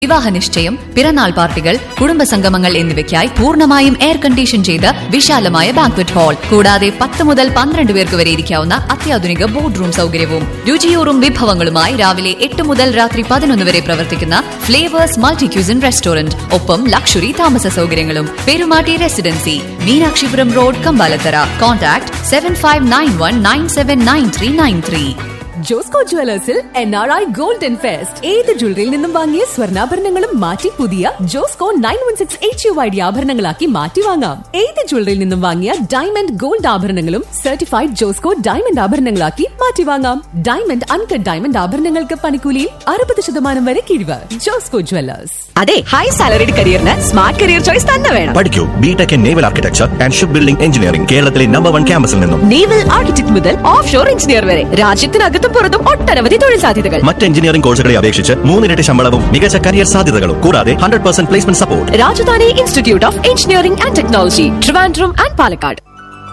വിവാഹ നിശ്ചയം പിറന്നാൾ പാർട്ടികൾ കുടുംബസംഗമങ്ങൾ എന്നിവയ്ക്കായി പൂർണ്ണമായും എയർ കണ്ടീഷൻ ചെയ്ത് വിശാലമായ ബാങ്ക്വറ്റ് ഹാൾ കൂടാതെ പത്ത് മുതൽ പന്ത്രണ്ട് പേർക്ക് വരെ ഇരിക്കാവുന്ന അത്യാധുനിക ബോർഡ് റൂം സൗകര്യവും രുചിയൂറും വിഭവങ്ങളുമായി രാവിലെ എട്ട് മുതൽ രാത്രി പതിനൊന്ന് വരെ പ്രവർത്തിക്കുന്ന ഫ്ലേവേഴ്സ് മൾട്ടി ക്യൂസിൻ റെസ്റ്റോറന്റ് ഒപ്പം ലക്ഷറി താമസ സൗകര്യങ്ങളും Perumatty residency Meenakshipuram road Kambalathara contact seven five nine one nine seven nine three nine three Josco ജുവലേഴ്സിൽ N R I golden fest ഏത് ജ്വല്ലറിയിൽ നിന്നും വാങ്ങിയ സ്വർണ്ണാഭരണങ്ങളും മാറ്റി പുതിയ Josco nine one six H U I D ആഭരണങ്ങളാക്കി മാറ്റി വാങ്ങാം ഏത് ജ്വല്ലറിയിൽ നിന്നും വാങ്ങിയ ഡയമണ്ട് ഗോൾഡ് ആഭരണങ്ങളും സർട്ടിഫൈഡ് ജോസ്കോ ഡയമണ്ട് ആഭരണങ്ങളാക്കി മാറ്റി വാങ്ങാം ഡയമണ്ട് അൺകട്ട് ഡയമണ്ട് ആഭരണങ്ങൾക്ക് പണിക്കൂലിയിൽ അറുപത് ശതമാനം വരെ കിഴിവ് ജോസ്കോ ജുവലേഴ്സ് അതെ ഹൈ സാലറിഡ് കരിയറിന് സ്മാർട്ട് കരിയർ ചോയ്സ് തന്നെ വേണം പഠിക്കൂ B Tech in naval architecture and ship building engineering കേരളത്തിലെ നമ്പർ വൺ ക്യാമ്പസിൽ നിന്നും നേവൽ ആർക്കിടെക്ട് മുതൽ ഓഫ് ഷോർ എഞ്ചിനീയർ വരെ രാജ്യത്തിനകത്തും പുറത്തും ഒട്ടനവധി തൊഴിൽ സാധ്യതകൾ മറ്റ് എഞ്ചിനീയറിംഗ് കോഴ്സുകളെ അപേക്ഷിച്ച് മൂന്നിരട്ടി ശമ്പളവും മികച്ച കരിയർ സാധ്യതകളും കൂടാതെ hundred percent placement support Rajadhani institute of engineering and technology Trivandrum and Palakkad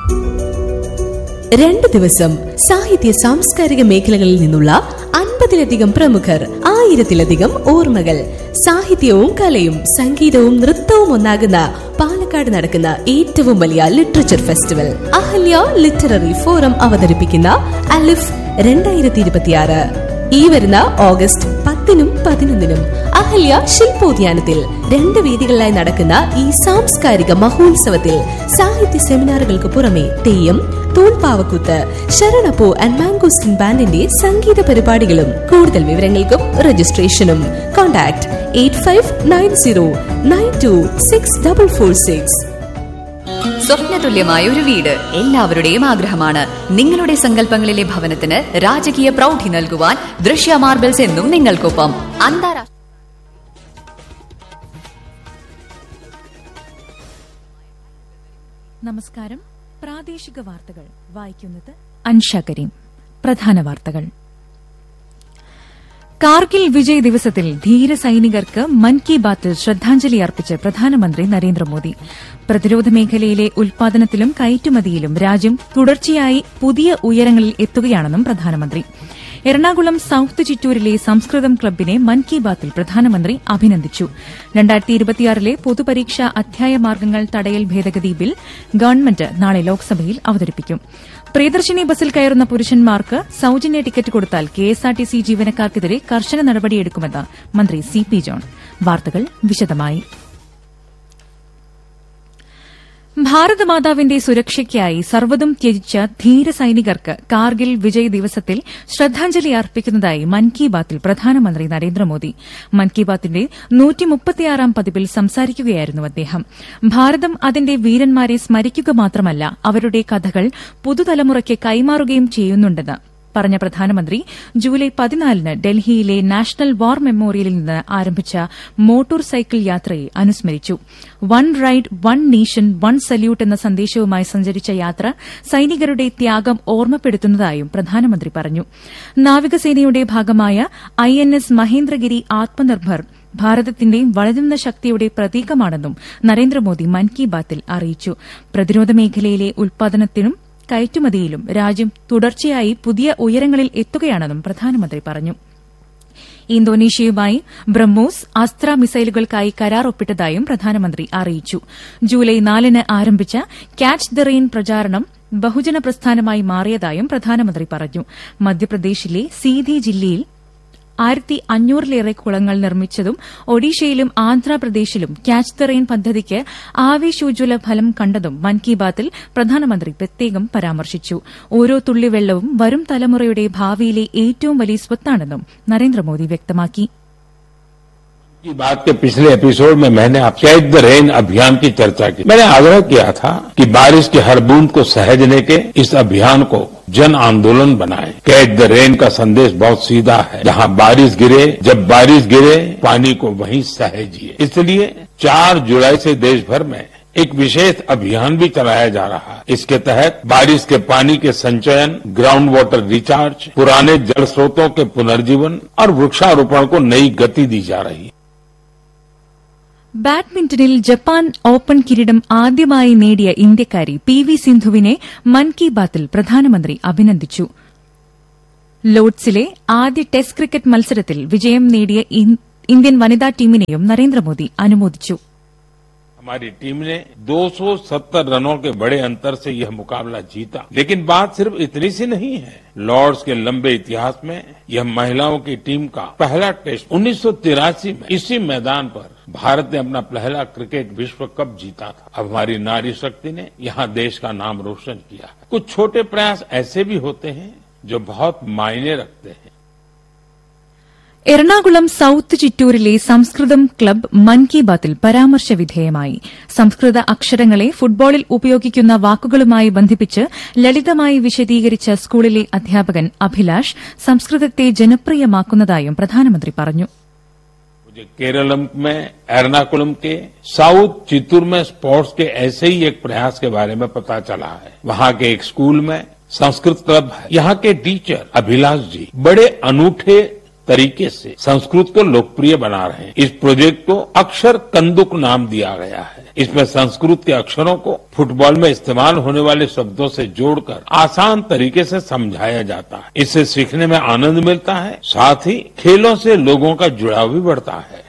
രണ്ട് ദിവസം സാഹിത്യ സാംസ്കാരിക മേഖലകളിൽ നിന്നുള്ള അൻപതിലധികം പ്രമുഖർ ആയിരത്തിലധികം ഓർമ്മകൾ സാഹിത്യവും കലയും സംഗീതവും നൃത്തവും ഒന്നാകുന്ന പാലക്കാട് നടക്കുന്ന ഏറ്റവും വലിയ literature festival Ahalya literary forum അവതരിപ്പിക്കുന്ന അലിഫ് രണ്ടായിരത്തി ഇരുപത്തിയാറ് ഈ വരുന്ന ഓഗസ്റ്റ് പത്തിനും പതിനൊന്നിനും അഹല്യ ശില്പോദ്യാനത്തിൽ രണ്ട് വേദികളിലായി നടക്കുന്ന ഈ സാംസ്കാരിക മഹോത്സവത്തിൽ സാഹിത്യ സെമിനാറുകൾക്ക് പുറമെ തെയ്യം തൂൺപാവക്കൂത്ത് ശരണപ്പൂ ആൻഡ് മാംഗോസ്റ്റിൻ ബാൻഡിന്റെ സംഗീത പരിപാടികളും കൂടുതൽ വിവരങ്ങൾക്കും രജിസ്ട്രേഷനും contact eight five nine zero nine two six double four six സ്വപ്നതുല്യമായ ഒരു വീട് എല്ലാവരുടെയും ആഗ്രഹമാണ് നിങ്ങളുടെ സങ്കല്പങ്ങളിലെ ഭവനത്തിന് രാജകീയ പ്രൗഢി നൽകുവാൻ ദൃശ്യ മാർബിൾസ് എന്നും നിങ്ങൾക്കൊപ്പം അന്താരാഷ്ട്ര നമസ്കാരം പ്രാദേശിക വാർത്തകൾ വായിക്കുന്നത് അൻഷ കരീം പ്രധാന വാർത്തകൾ കാർഗിൽ വിജയ് ദിവസത്തിൽ ധീര സൈനികർക്ക് മൻ കി ബാത്തിൽ ശ്രദ്ധാഞ്ജലി അർപ്പിച്ച് പ്രധാനമന്ത്രി നരേന്ദ്രമോദി പ്രതിരോധ മേഖലയിലെ ഉൽപാദനത്തിലും കയറ്റുമതിയിലും രാജ്യം തുടർച്ചയായി പുതിയ ഉയരങ്ങളിൽ എത്തുകയാണെന്നും പ്രധാനമന്ത്രി എറണാകുളം സൌത്ത് ചിറ്റൂരിലെ സംസ്കൃതം ക്ലബിനെ മൻ കി ബാത്തിൽ പ്രധാനമന്ത്രി അഭിനന്ദിച്ചു രണ്ടായിരത്തി ഇരുപത്തിയാറിലെ പൊതുപരീക്ഷാ അധ്യായ മാർഗ്ഗങ്ങൾ തടയൽ ഭേദഗതി ബിൽ ഗവൺമെന്റ് നാളെ ലോക്സഭയിൽ അവതരിപ്പിക്കും പ്രിയദർശിനി ബസ്സിൽ കയറുന്ന പുരുഷന്മാർക്ക് സൌജന്യ ടിക്കറ്റ് കൊടുത്താൽ കെഎസ്ആർടിസി ജീവനക്കാർക്കെതിരെ കർശന നടപടിയെടുക്കുമെന്ന് മന്ത്രി സി പി ജോൺ വാർത്തകൾ വിശദമായി ഭാരതമാതാവിന്റെ സുരക്ഷയ്ക്കായി സർവ്വതും ത്യജിച്ച ധീര സൈനികർക്ക് കാർഗിൽ വിജയ് ദിവസത്തിൽ ശ്രദ്ധാഞ്ജലി അർപ്പിക്കുന്നതായി മൻ കി ബാത്തിൽ പ്രധാനമന്ത്രി നരേന്ദ്രമോദി മൻ കി ബാത്തിന്റെ നൂറ്റിമുപ്പത്തിയാറാം പതിപ്പിൽ സംസാരിക്കുകയായിരുന്നു അദ്ദേഹം ഭാരതം അതിന്റെ വീരന്മാരെ സ്മരിക്കുക മാത്രമല്ല അവരുടെ കഥകൾ പുതുതലമുറയ്ക്ക് കൈമാറുകയും ചെയ്യുന്നുണ്ടെന്ന് പറഞ്ഞ പ്രധാനമന്ത്രി ജൂലൈ പതിനാലിന് ഡൽഹിയിലെ നാഷണൽ വാർ മെമ്മോറിയലിൽ നിന്ന് ആരംഭിച്ച മോട്ടോർ സൈക്കിൾ യാത്രയെ അനുസ്മരിച്ചു one ride one nation one salute എന്ന സന്ദേശവുമായി സഞ്ചരിച്ച യാത്ര സൈനികരുടെ ത്യാഗം ഓർമ്മപ്പെടുത്തുന്നതായും പ്രധാനമന്ത്രി പറഞ്ഞു നാവികസേനയുടെ ഭാഗമായ I N S Mahendragiri Atmanirbhar ഭാരതത്തിന്റെ വളരുന്ന ശക്തിയുടെ പ്രതീകമാണെന്നും നരേന്ദ്രമോദി മൻ കി ബാത്തിൽ അറിയിച്ചു പ്രതിരോധ മേഖലയിലെ ഉൽപാദനത്തിനും കയറ്റുമതിയിലും രാജ്യം തുടർച്ചയായി പുതിയ ഉയരങ്ങളിൽ എത്തുകയാണെന്നും പ്രധാനമന്ത്രി പറഞ്ഞു ഇന്തോനേഷ്യയുമായി ബ്രഹ്മോസ് അസ്ത്ര മിസൈലുകൾക്കായി കരാർ ഒപ്പിട്ടതായും പ്രധാനമന്ത്രി അറിയിച്ചു ജൂലൈ നാലിന് ആരംഭിച്ച ക്യാച്ച് ദ റെയിൻ പ്രചാരണം ബഹുജന പ്രസ്ഥാനമായി മാറിയതായും പ്രധാനമന്ത്രി പറഞ്ഞു മധ്യപ്രദേശിലെ സീധി ജില്ലയിൽ ആയിരത്തി അഞ്ഞൂറിലേറെ കുളങ്ങൾ നിർമ്മിച്ചതും ഒഡീഷയിലും ആന്ധ്രാപ്രദേശിലും ക്യാച്ച് ദ റെയിൻ പദ്ധതിക്ക് ആവേശോജ്വല ഫലം കണ്ടതും മൻ കി ബാത്തിൽ പ്രധാനമന്ത്രി പ്രത്യേകം പരാമർശിച്ചു ഓരോ തുള്ളി വെള്ളവും വരും തലമുറയുടെ ഭാവിയിലെ ഏറ്റവും വലിയ സ്വത്താണെന്നും നരേന്ദ്രമോദി വ്യക്തമാക്കി की बात के पिछले एपिसोड में मैंने आप कैच द रेन अभियान की चर्चा की मैंने आग्रह किया था कि बारिश की हर बूंद को सहेजने के इस अभियान को जन आंदोलन बनाएं कैच द रेन का संदेश बहुत सीधा है जहां बारिश गिरे जब बारिश गिरे पानी को वहीं सहेजिए इसलिए 4 जुलाई से देश भर में एक विशेष अभियान भी चलाया जा रहा है इसके तहत बारिश के पानी के संचयन ग्राउंड वाटर रिचार्ज पुराने जल स्रोतों के पुनर्जीवन और वृक्षारोपण को नई गति दी जा रही है ബാഡ്മിന്റണിൽ ജപ്പാൻ ഓപ്പൺ കിരീടം ആദ്യമായി നേടിയ ഇന്ത്യക്കാരി പി വി സിന്ധുവിനെ മൻ കി ബാത്തിൽ പ്രധാനമന്ത്രി അഭിനന്ദിച്ചു ലോഡ്സിലെ ആദ്യ ടെസ്റ്റ് ക്രിക്കറ്റ് മത്സരത്തിൽ വിജയം നേടിയ ഇന്ത്യൻ വനിതാ ടീമിനെയും നരേന്ദ്രമോദി അനുമോദിച്ചു हमारी टीम ने 270 रनों के बड़े अंतर से यह मुकाबला जीता लेकिन बात सिर्फ इतनी सी नहीं है लॉर्ड्स के लंबे इतिहास में यह महिलाओं की टीम का पहला टेस्ट उन्नीस में इसी मैदान पर भारत ने अपना पहला क्रिकेट विश्व कप जीता था अब हमारी नारी शक्ति ने यहाँ देश का नाम रोशन किया है कुछ छोटे प्रयास ऐसे भी होते हैं जो बहुत मायने रखते हैं എറണാകുളം സൌത്ത് ചിറ്റൂരിലെ സംസ്കൃതം ക്ലബ് മൻ കി ബാത്തിൽ പരാമർശ വിധേയമായി സംസ്കൃത അക്ഷരങ്ങളെ ഫുട്ബോളിൽ ഉപയോഗിക്കുന്ന വാക്കുകളുമായി ബന്ധിപ്പിച്ച് ലളിതമായി വിശദീകരിച്ച സ്കൂളിലെ അധ്യാപകൻ അഭിലാഷ് സംസ്കൃതത്തെ ജനപ്രിയമാക്കുന്നതായും പ്രധാനമന്ത്രി പറഞ്ഞു मुझे केरलम में एर्नाकुलम के साउथ चित्तूर में स्पोर्ट्स के ऐसे ही एक प्रयास के बारे में पता चला है वहाँ के एक स्कूल में संस्कृत क्लब है यहाँ के टीचर अभिलाष जी बड़े अनूठे तरीके से संस्कृत को लोकप्रिय बना रहे हैं इस प्रोजेक्ट को अक्षर कंदुक नाम दिया गया है इसमें संस्कृत के अक्षरों को फुटबॉल में इस्तेमाल होने वाले शब्दों से जोड़कर आसान तरीके से समझाया जाता है इससे सीखने में आनंद मिलता है साथ ही खेलों से लोगों का जुड़ाव भी बढ़ता है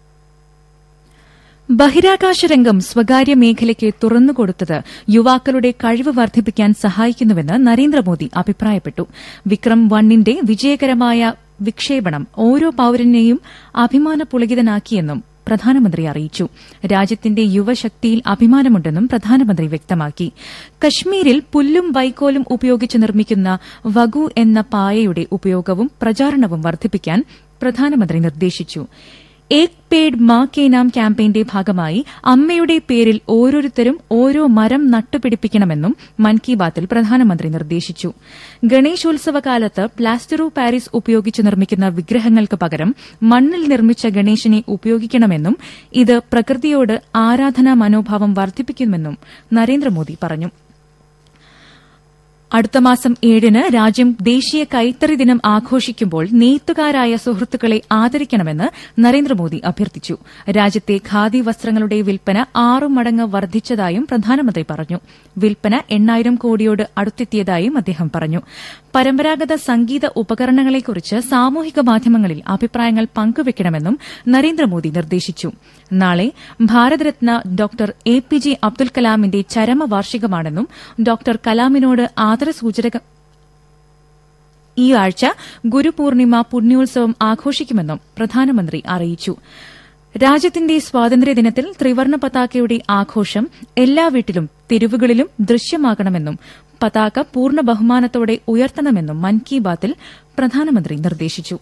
ബഹിരാകാശ രംഗം സ്വകാര്യ മേഖലയ്ക്ക് തുറന്നുകൊടുത്തത് യുവാക്കളുടെ കഴിവ് വർദ്ധിപ്പിക്കാൻ സഹായിക്കുന്നുവെന്ന് നരേന്ദ്രമോദി അഭിപ്രായപ്പെട്ടു വിക്രം വണ്ണിന്റെ വിജയകരമായ വിക്ഷേപണം ഓരോ പൌരനെയും അഭിമാനപുളകിതനാക്കിയെന്നും പ്രധാനമന്ത്രി അറിയിച്ചു രാജ്യത്തിന്റെ യുവശക്തിയിൽ അഭിമാനമുണ്ടെന്നും പ്രധാനമന്ത്രി വ്യക്തമാക്കി കശ്മീരിൽ പുല്ലും വൈക്കോലും ഉപയോഗിച്ച് നിർമ്മിക്കുന്ന വഗു എന്ന പായയുടെ ഉപയോഗവും പ്രചാരണവും വർദ്ധിപ്പിക്കാൻ പ്രധാനമന്ത്രി നിർദ്ദേശിച്ചു ഏക് പേഡ് മാ കെ നാം ക്യാമ്പയിന്റെ ഭാഗമായി അമ്മയുടെ പേരിൽ ഓരോരുത്തരും ഓരോ മരം നട്ടുപിടിപ്പിക്കണമെന്നും മൻ കി ബാത്തിൽ പ്രധാനമന്ത്രി നിർദ്ദേശിച്ചു ഗണേശോത്സവകാലത്ത് പ്ലാസ്റ്റർ ഓഫ് പാരീസ് ഉപയോഗിച്ച് നിർമ്മിക്കുന്ന വിഗ്രഹങ്ങൾക്ക് പകരം മണ്ണിൽ നിർമ്മിച്ച ഗണേശനെ ഉപയോഗിക്കണമെന്നും ഇത് പ്രകൃതിയോട് ആരാധനാ മനോഭാവം വർദ്ധിപ്പിക്കുമെന്നും നരേന്ദ്രമോദി പറഞ്ഞു അടുത്ത മാസം ഏഴിന് രാജ്യം ദേശീയ കൈത്തറി ദിനം ആഘോഷിക്കുമ്പോൾ നെയ്ത്തുകാരായ സുഹൃത്തുക്കളെ ആദരിക്കണമെന്ന് നരേന്ദ്രമോദി അഭ്യർത്ഥിച്ചു രാജ്യത്തെ ഖാദി വസ്ത്രങ്ങളുടെ വിൽപ്പന ആറു മടങ്ങ് വർദ്ധിച്ചതായും പ്രധാനമന്ത്രി പറഞ്ഞു വിൽപ്പന എണ്ണായിരം കോടിയോട് അടുത്തെത്തിയതായും അദ്ദേഹം പറഞ്ഞു പരമ്പരാഗത സംഗീത ഉപകരണങ്ങളെക്കുറിച്ച് സാമൂഹിക മാധ്യമങ്ങളിൽ അഭിപ്രായങ്ങൾ പങ്കുവയ്ക്കണമെന്നും നരേന്ദ്രമോദി നിർദ്ദേശിച്ചു നാളെ Bharat Ratna doctor A P J Abdul കലാമിന്റെ ചരമവാർഷികമാണെന്നും ഡോക്ടർ കലാമിനോട് ആദരസൂചക ഈ ആഴ്ച ഗുരുപൂർണിമ പുണ്യോത്സവം ആഘോഷിക്കുമെന്നും പ്രധാനമന്ത്രി അറിയിച്ചു രാജ്യത്തിന്റെ സ്വാതന്ത്ര്യദിനത്തിൽ ത്രിവർണ പതാകയുടെ ആഘോഷം എല്ലാ വീട്ടിലും തെരുവുകളിലും ദൃശ്യമാകണമെന്നും പതാക പൂർണ്ണ ബഹുമാനത്തോടെ ഉയർത്തണമെന്നും മൻ കി ബാത്തിൽ പ്രധാനമന്ത്രി നിർദ്ദേശിച്ചു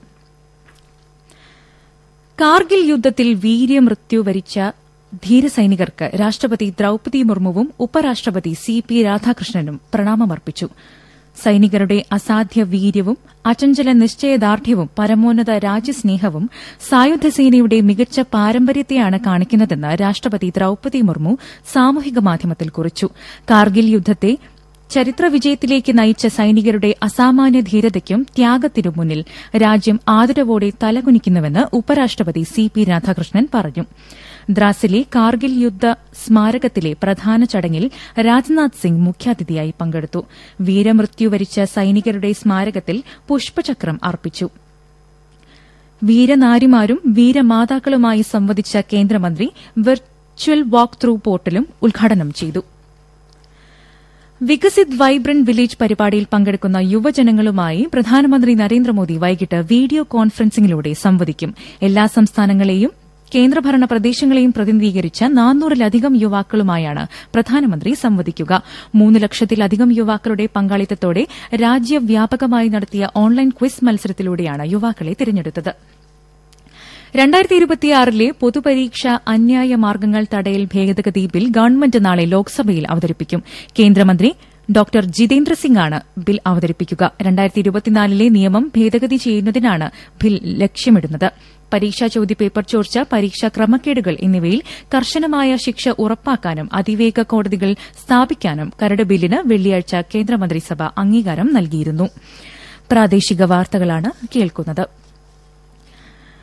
കാർഗിൽ യുദ്ധത്തിൽ വീര്യമൃത്യു വരിച്ച ധീരസൈനികർക്ക് രാഷ്ട്രപതി ദ്രൌപതി മുർമുവും ഉപരാഷ്ട്രപതി സി പി രാധാകൃഷ്ണനും പ്രണാമമർപ്പിച്ചു സൈനികരുടെ അസാധ്യ വീര്യവും അചഞ്ചല നിശ്ചയദാർഢ്യവും പരമോന്നത രാജ്യസ്നേഹവും സായുധസേനയുടെ മികച്ച പാരമ്പര്യത്തെയാണ് കാണിക്കുന്നതെന്ന് രാഷ്ട്രപതി ദ്രൌപതി മുർമു സാമൂഹിക മാധ്യമത്തിൽ കുറിച്ചു കാർഗിൽ യുദ്ധത്തെ ചരിത്ര വിജയത്തിലേക്ക് നയിച്ച സൈനികരുടെ അസാമാന്യ ധീരതയ്ക്കും ത്യാഗത്തിനും മുന്നിൽ രാജ്യം ആദരവോടെ തലകുനിക്കുന്നുവെന്ന് ഉപരാഷ്ട്രപതി സി പി രാധാകൃഷ്ണൻ പറഞ്ഞു ദ്രാസിലെ കാർഗിൽ യുദ്ധ സ്മാരകത്തിലെ പ്രധാന ചടങ്ങിൽ രാജ്നാഥ് സിംഗ് മുഖ്യാതിഥിയായി പങ്കെടുത്തു വീരമൃത്യു വരിച്ച സൈനികരുടെ സ്മാരകത്തിൽ പുഷ്പചക്രം അർപ്പിച്ചു വീരനാരിമാരും വീരമാതാക്കളുമായി സംവദിച്ച കേന്ദ്രമന്ത്രി വെർച്വൽ വാക്ക് ത്രൂ പോർട്ടലും ഉദ്ഘാടനം ചെയ്തു വികസിത് വൈബ്രന്റ് വില്ലേജ് പരിപാടിയിൽ പങ്കെടുക്കുന്ന യുവജനങ്ങളുമായി പ്രധാനമന്ത്രി നരേന്ദ്രമോദി വൈകിട്ട് വീഡിയോ കോൺഫറൻസിംഗിലൂടെ സംവദിക്കും എല്ലാ സംസ്ഥാനങ്ങളെയും കേന്ദ്രഭരണ പ്രദേശങ്ങളെയും പ്രതിനിധീകരിച്ച നാനൂറിലധികം യുവാക്കളുമായാണ് പ്രധാനമന്ത്രി സംവദിക്കുക മൂന്ന് ലക്ഷത്തിലധികം യുവാക്കളുടെ പങ്കാളിത്തത്തോടെ രാജ്യവ്യാപകമായി നടത്തിയ ഓൺലൈൻ ക്വിസ് മത്സരത്തിലൂടെയാണ് യുവാക്കളെ തിരഞ്ഞെടുത്തത് രണ്ടായിരത്തി ഇരുപത്തിയാറിലെ പൊതുപരീക്ഷ അന്യായ മാർഗ്ഗങ്ങൾ തടയൽ ഭേദഗതി ബിൽ ഗവൺമെന്റ് നാളെ ലോക്സഭയിൽ അവതരിപ്പിക്കും കേന്ദ്രമന്ത്രി ഡോക്ടർ ജിതേന്ദ്ര സിംഗ് ആണ് ബിൽ അവതരിപ്പിക്കുക രണ്ടായിരത്തി ഇരുപത്തിനാലിലെ നിയമം ഭേദഗതി ചെയ്യുന്നതിനാണ് ബിൽ ലക്ഷ്യമിടുന്നത് പരീക്ഷാ ചോദ്യപേപ്പർ ചോർച്ച പരീക്ഷാ ക്രമക്കേടുകൾ എന്നിവയിൽ കർശനമായ ശിക്ഷ ഉറപ്പാക്കാനും അതിവേഗ കോടതികൾ സ്ഥാപിക്കാനും കരട് ബില്ലിന് വെള്ളിയാഴ്ച കേന്ദ്രമന്ത്രിസഭ അംഗീകാരം നൽകിയിരുന്നു പ്രാദേശിക വാർത്തകളാണ് കേൾക്കുന്നത്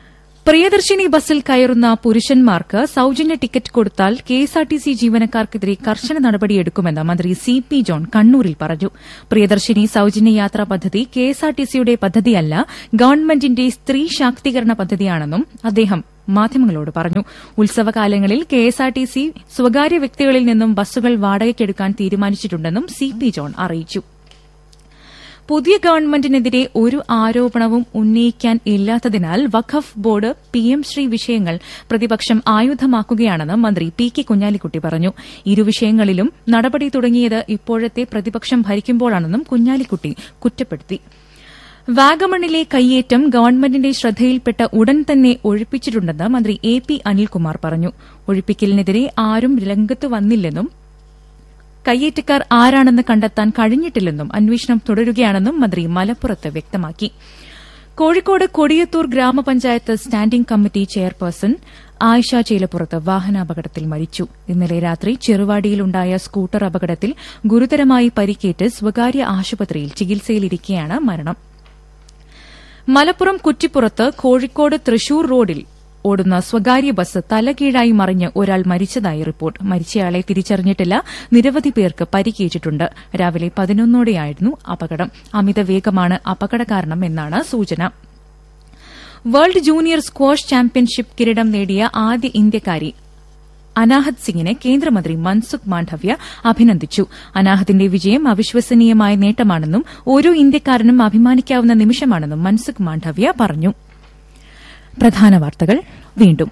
പ്രിയദർശിനി ബസ്സിൽ കയറുന്ന പുരുഷന്മാർക്ക് സൌജന്യ ടിക്കറ്റ് കൊടുത്താൽ കെഎസ്ആർടിസി ജീവനക്കാർക്കെതിരെ കർശന നടപടിയെടുക്കുമെന്ന് മന്ത്രി സി പി ജോൺ കണ്ണൂരിൽ പറഞ്ഞു പ്രിയദർശിനി സൌജന്യ യാത്രാ പദ്ധതി കെഎസ്ആർടിസിയുടെ പദ്ധതിയല്ല ഗവൺമെന്റിന്റെ സ്ത്രീ ശാക്തീകരണ പദ്ധതിയാണെന്നും അദ്ദേഹം മാധ്യമങ്ങളോട് പറഞ്ഞു ഉത്സവകാലങ്ങളിൽ കെഎസ്ആർടിസി സ്വകാര്യ വ്യക്തികളിൽ നിന്നും ബസ്സുകൾ വാടകയ്ക്കെടുക്കാൻ തീരുമാനിച്ചിട്ടുണ്ടെന്നും സി പി ജോൺ അറിയിച്ചു പുതിയ ഗവൺമെന്റിനെതിരെ ഒരു ആരോപണവും ഉന്നയിക്കാൻ ഇല്ലാത്തതിനാൽ Waqf board P M Shri വിഷയങ്ങൾ പ്രതിപക്ഷം ആയുധമാക്കുകയാണെന്ന് മന്ത്രി പി കെ കുഞ്ഞാലിക്കുട്ടി പറഞ്ഞു ഇരു വിഷയങ്ങളിലും നടപടി തുടങ്ങിയത് ഇപ്പോഴത്തെ പ്രതിപക്ഷം ഭരിക്കുമ്പോഴാണെന്നും കുഞ്ഞാലിക്കുട്ടി കുറ്റപ്പെടുത്തി വാഗമണിലെ കയ്യേറ്റം ഗവൺമെന്റിന്റെ ശ്രദ്ധയിൽപ്പെട്ട ഉടൻ തന്നെ ഒഴിപ്പിച്ചിട്ടുണ്ടെന്ന് മന്ത്രി എ പി അനിൽകുമാർ പറഞ്ഞു ഒഴിപ്പിക്കലിനെതിരെ ആരും രംഗത്ത് വന്നില്ലെന്നും കയ്യേറ്റക്കാർ ആരാണെന്ന് കണ്ടെത്താൻ കഴിഞ്ഞിട്ടില്ലെന്നും അന്വേഷണം തുടരുകയാണെന്നും മന്ത്രി മലപ്പുറത്ത് വ്യക്തമാക്കി കോഴിക്കോട് കൊടിയത്തൂർ ഗ്രാമപഞ്ചായത്ത് standing committee chairperson Ayisha Chelappurath വാഹനാപകടത്തിൽ മരിച്ചു ഇന്നലെ രാത്രി ചെറുവാടിയിലുണ്ടായ സ്കൂട്ടർ അപകടത്തിൽ ഗുരുതരമായി പരിക്കേറ്റ് സ്വകാര്യ ആശുപത്രിയിൽ ചികിത്സയിലിരിക്കെയാണ് മരണം മലപ്പുറം കുറ്റിപ്പുറത്ത് കോഴിക്കോട് തൃശൂർ റോഡിൽ ഓടുന്ന സ്വകാര്യ ബസ് തലകീഴായി മറിഞ്ഞ് ഒരാൾ മരിച്ചതായി റിപ്പോർട്ട് മരിച്ചയാളെ തിരിച്ചറിഞ്ഞിട്ടില്ല നിരവധി പേർക്ക് പരിക്കേറ്റിട്ടുണ്ട് രാവിലെ പതിനൊന്നോടെയായിരുന്നു അപകടം അമിത വേഗമാണ് അപകട കാരണം എന്നാണ് സൂചന വേൾഡ് ജൂനിയർ സ്ക്വാഷ് ചാമ്പ്യൻഷിപ്പ് കിരീടം നേടിയ ആദ്യ ഇന്ത്യക്കാരി അനാഹത് സിംഗിനെ കേന്ദ്രമന്ത്രി മൻസുഖ് മാണ്ഡവ്യ അഭിനന്ദിച്ചു അനാഹത്തിന്റെ വിജയം അവിശ്വസനീയമായ നേട്ടമാണെന്നും ഓരോ ഇന്ത്യക്കാരനും അഭിമാനിക്കാവുന്ന നിമിഷമാണെന്നും മൻസുഖ് മാണ്ഡവ്യ പറഞ്ഞു പ്രധാന വാർത്തകൾ വീണ്ടും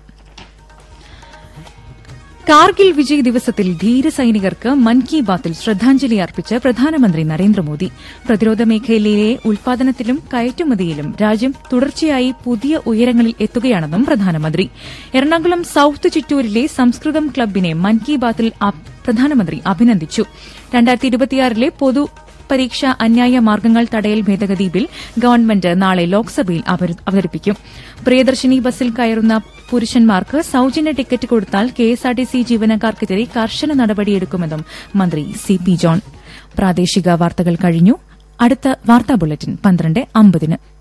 കാർഗിൽ വിജയ് ദിവസത്തിൽ ധീരസൈനികർക്ക് മൻ കി ബാത്തിൽ ശ്രദ്ധാഞ്ജലി അർപ്പിച്ച് പ്രധാനമന്ത്രി നരേന്ദ്രമോദി പ്രതിരോധ മേഖലയിലെ ഉൽപാദനത്തിലും കയറ്റുമതിയിലും രാജ്യം തുടർച്ചയായി പുതിയ ഉയരങ്ങളിൽ എത്തുകയാണെന്നും പ്രധാനമന്ത്രി എറണാകുളം സൌത്ത് ചിറ്റൂരിലെ സംസ്കൃതം ക്ലബിനെ മൻ കി ബാത്തിൽ പ്രധാനമന്ത്രി അഭിനന്ദിച്ചു രണ്ടായിരത്തി ഇരുപത്തിയാറിലെ പൊതു പരീക്ഷ അന്യായ മാർഗ്ഗങ്ങൾ തടയൽ ഭേദഗതി ബിൽ ഗവൺമെന്റ് നാളെ ലോക്സഭയിൽ അവതരിപ്പിക്കും പ്രിയദർശിനി ബസ്സിൽ കയറുന്ന പുരുഷന്മാർക്ക് സൌജന്യ ടിക്കറ്റ് കൊടുത്താൽ കെഎസ്ആർടിസി ജീവനക്കാർക്കെതിരെ കർശന നടപടിയെടുക്കുമെന്നും മന്ത്രി സി പി ജോൺ പ്രാദേശിക വാർത്തകൾ കഴിഞ്ഞു അടുത്ത വാർത്താ ബുള്ളറ്റിൻ പന്ത്രണ്ട് അമ്പതിന്